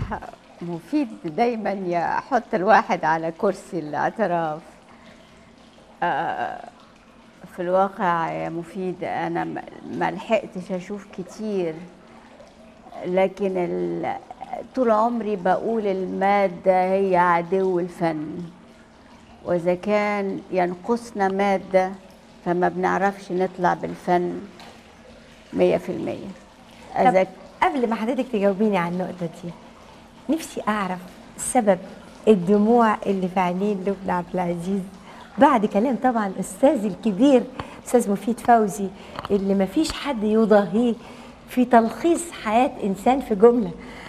مفيد دايما يحط الواحد على كرسي الاعتراف آه، في الواقع يا مفيد انا ما- ما لحقتش اشوف كتير لكن ال- طول عمري بقول المادة هي عدو الفن وإذا كان ينقصنا مادة فما بنعرفش نطلع بالفن مية في المية طب قبل ما حضرتك تجاوبيني على النقطة دي نفسي أعرف سبب الدموع اللي في عينين لبنى عبد العزيز بعد كلام طبعا الأستاذ الكبير أستاذ مفيد فوزي اللي ما فيش حد يضاهيه في تلخيص حياة إنسان في جملة